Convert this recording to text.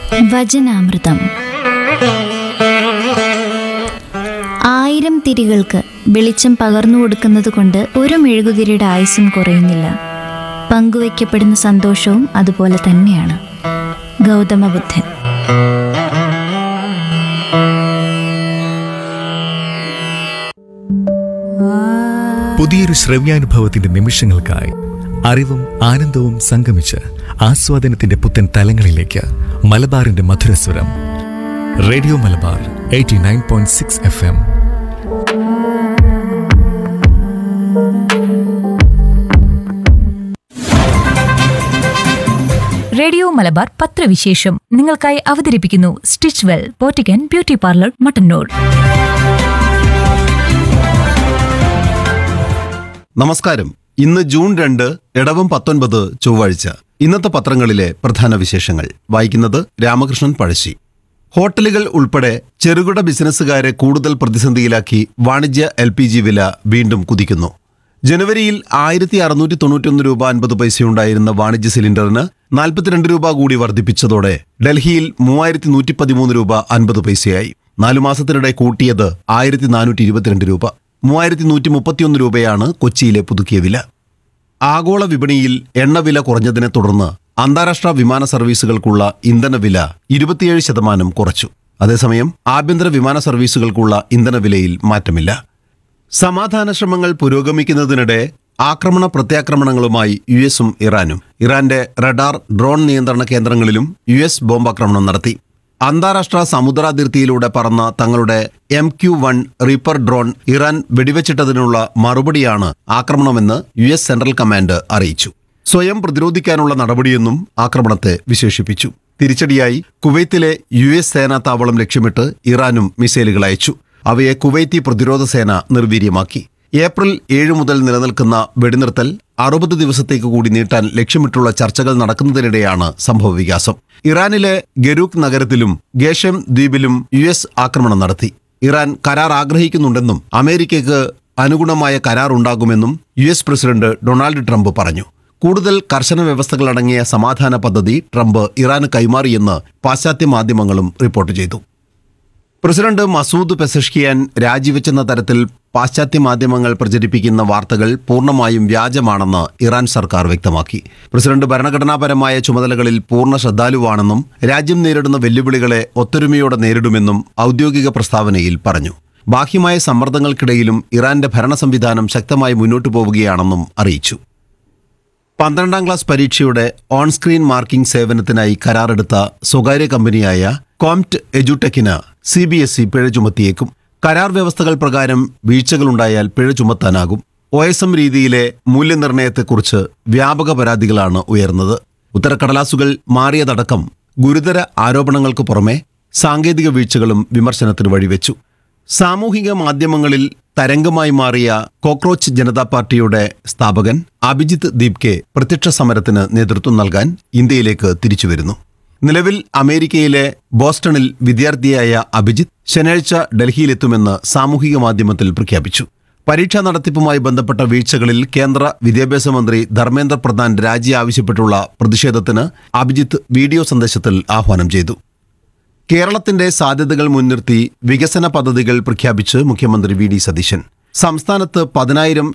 വചനാമൃതം ആയിരം തിരികൾക്ക് വെളിച്ചം പകർന്നു കൊടുക്കുന്നത് കൊണ്ട് ഒരു മെഴുകുതിരിയുടെ ആയുസ്സും കുറയുന്നില്ല പങ്കുവയ്ക്കപ്പെടുന്ന സന്തോഷവും അതുപോലെ തന്നെയാണ് ഗൗതമ ബുദ്ധൻ പുതിയൊരു ശ്രവ്യാനുഭവത്തിന്റെ നിമിഷങ്ങൾക്കായി അറിവും ആനന്ദവും സംഗമിച്ച് ആസ്വാദനത്തിന്റെ പുത്തൻ തലങ്ങളിലേക്ക് മലബാറിന്റെ മധുരസ്വരം radio Malabar eighty nine point six F M radio Malabar പത്രവിശേഷം നിങ്ങൾക്കായി അവതരിപ്പിക്കുന്നു സ്റ്റിച്ച് വെൽ പോറ്റിക്കൻ ബ്യൂട്ടി പാർലർ മട്ടന്നൂർ നമസ്കാരം ഇന്ന് ജൂൺ രണ്ട് ഇടവം പത്തൊൻപത് ചൊവ്വാഴ്ച ഇന്നത്തെ പത്രങ്ങളിലെ പ്രധാന വിശേഷങ്ങൾ വായിക്കുന്നത് രാമകൃഷ്ണൻ പഴശ്ശി ഹോട്ടലുകൾ ഉൾപ്പെടെ ചെറുകിട ബിസിനസ്സുകാരെ കൂടുതൽ പ്രതിസന്ധിയിലാക്കി വാണിജ്യ എൽ പി ജി വില വീണ്ടും കുതിക്കുന്നു ജനുവരിയിൽ ആയിരത്തി അറുന്നൂറ്റി തൊണ്ണൂറ്റൊന്ന് രൂപ അൻപത് പൈസയുണ്ടായിരുന്ന വാണിജ്യ സിലിണ്ടറിന് നാൽപ്പത്തിരണ്ട് രൂപ കൂടി വർദ്ധിപ്പിച്ചതോടെ ഡൽഹിയിൽ മൂവായിരത്തി നൂറ്റി പതിമൂന്ന് രൂപ അൻപത് പൈസയായി നാലു മാസത്തിനിടെ കൂട്ടിയത് ആയിരത്തി നാനൂറ്റി ഇരുപത്തിരണ്ട് രൂപ മൂവായിരത്തി നൂറ്റി മുപ്പത്തിയൊന്ന് രൂപയാണ് കൊച്ചിയിലെ പുതുക്കിയ വില ആഗോള വിപണിയിൽ എണ്ണവില കുറഞ്ഞതിനെ തുടർന്ന് അന്താരാഷ്ട്ര വിമാന സർവീസുകൾക്കുള്ള ഇന്ധനവില ഇരുപത്തിയേഴ് ശതമാനം കുറച്ചു അതേസമയം ആഭ്യന്തര വിമാന സർവീസുകൾക്കുള്ള ഇന്ധനവിലയിൽ മാറ്റമില്ല സമാധാന ശ്രമങ്ങൾ പുരോഗമിക്കുന്നതിനിടെ ആക്രമണ പ്രത്യാക്രമണങ്ങളുമായി യു എസും ഇറാനും ഇറാന്റെ റഡാർ ഡ്രോൺ നിയന്ത്രണ കേന്ദ്രങ്ങളിലും യു എസ് ബോംബാക്രമണം നടത്തി അന്താരാഷ്ട്ര സമുദ്രാതിർത്തിയിലൂടെ പറന്ന തങ്ങളുടെ M Q one Reaper drone Iran വെടിവെച്ചിട്ടതിനുള്ള മറുപടിയാണ് ആക്രമണമെന്ന് യു എസ് സെൻട്രൽ കമാൻഡ് അറിയിച്ചു സ്വയം പ്രതിരോധിക്കാനുള്ള നടപടിയെന്നും ആക്രമണത്തെ വിശേഷിപ്പിച്ചു തിരിച്ചടിയായി കുവൈത്തിലെ യു എസ് സേനാ താവളം ലക്ഷ്യമിട്ട് ഇറാനും മിസൈലുകൾ അയച്ചു അവയെ കുവൈത്തി പ്രതിരോധ സേന നിർവീര്യമാക്കി ഏപ്രിൽ ഏഴ് മുതൽ നിലനിൽക്കുന്ന വെടിനിർത്തൽ അറുപത് ദിവസത്തേക്ക് കൂടി നീട്ടാൻ ലക്ഷ്യമിട്ടുള്ള ചർച്ചകൾ നടക്കുന്നതിനിടെയാണ് സംഭവവികാസം ഇറാനിലെ ഗരൂക്ക് നഗരത്തിലും ഗേഷം ദ്വീപിലും യു എസ് ആക്രമണം നടത്തി ഇറാൻ കരാർ ആഗ്രഹിക്കുന്നുണ്ടെന്നും അമേരിക്കയ്ക്ക് അനുഗുണമായ കരാർ ഉണ്ടാകുമെന്നും U S president Donald Trump പറഞ്ഞു കൂടുതൽ കർശന വ്യവസ്ഥകളടങ്ങിയ സമാധാന പദ്ധതി ട്രംപ് ഇറാന് കൈമാറിയെന്ന് പാശ്ചാത്യ മാധ്യമങ്ങളും റിപ്പോർട്ട് ചെയ്തു പ്രസിഡന്റ് മസൂദ് പെസഷ്കിയാൻ രാജിവെച്ചെന്ന തരത്തിൽ പാശ്ചാത്യ മാധ്യമങ്ങൾ പ്രചരിപ്പിക്കുന്ന വാർത്തകൾ പൂർണ്ണമായും വ്യാജമാണെന്ന് ഇറാൻ സർക്കാർ വ്യക്തമാക്കി പ്രസിഡന്റ് ഭരണഘടനാപരമായ ചുമതലകളിൽ പൂർണ്ണ ശ്രദ്ധാലുവാണെന്നും രാജ്യം നേരിടുന്ന വെല്ലുവിളികളെ ഒത്തൊരുമയോടെ നേരിടുമെന്നും ഔദ്യോഗിക പ്രസ്താവനയിൽ പറഞ്ഞു ബാഹ്യമായ സമ്മർദ്ദങ്ങൾക്കിടയിലും ഇറാന്റെ ഭരണ സംവിധാനം ശക്തമായി മുന്നോട്ടു പോവുകയാണെന്നും അറിയിച്ചു പന്ത്രണ്ടാം ക്ലാസ് പരീക്ഷയുടെ ഓൺ സ്ക്രീൻ മാർക്കിംഗ് സേവനത്തിനായി കരാറെടുത്ത സ്വകാര്യ കമ്പനിയായ കോംറ്റ് എജുടെക്കിന് സി ബി എസ് ഇ പിഴ ചുമത്തിയേക്കും കരാർ വ്യവസ്ഥകൾ പ്രകാരം വീഴ്ചകളുണ്ടായാൽ പിഴ ചുമത്താനാകും ഒ എസ് എം രീതിയിലെ മൂല്യനിർണ്ണയത്തെക്കുറിച്ച് വ്യാപക പരാതികളാണ് ഉയർന്നത് ഉത്തരക്കടലാസുകൾ മാറിയതടക്കം ഗുരുതര ആരോപണങ്ങൾക്ക് പുറമെ സാങ്കേതിക വീഴ്ചകളും വിമർശനത്തിന് വഴിവെച്ചു സാമൂഹിക മാധ്യമങ്ങളിൽ തരംഗമായി മാറിയ കോക്രോച്ച് ജനതാ പാർട്ടിയുടെ സ്ഥാപകൻ അഭിജിത്ത് ദീപ്കെ പ്രത്യക്ഷ സമരത്തിന് നേതൃത്വം നൽകാൻ ഇന്ത്യയിലേക്ക് തിരിച്ചുവരുന്നു നിലവിൽ അമേരിക്കയിലെ ബോസ്റ്റണിൽ വിദ്യാർത്ഥിയായ അഭിജിത്ത് ശനിയാഴ്ച ഡൽഹിയിലെത്തുമെന്ന് സാമൂഹിക മാധ്യമത്തിൽ പ്രഖ്യാപിച്ചു പരീക്ഷാ നടത്തിപ്പുമായി ബന്ധപ്പെട്ട വീഴ്ചകളിൽ കേന്ദ്ര വിദ്യാഭ്യാസ മന്ത്രി ധർമ്മേന്ദ്ര പ്രധാൻ രാജി ആവശ്യപ്പെട്ടുള്ള പ്രതിഷേധത്തിന് അഭിജിത്ത് വീഡിയോ സന്ദേശത്തിൽ ആഹ്വാനം ചെയ്തു കേരളത്തിന്റെ സാധ്യതകൾ മുൻനിർത്തി വികസന പദ്ധതികൾ പ്രഖ്യാപിച്ച് മുഖ്യമന്ത്രി വി ഡി സതീശൻ സംസ്ഥാനത്ത് പതിനായിരം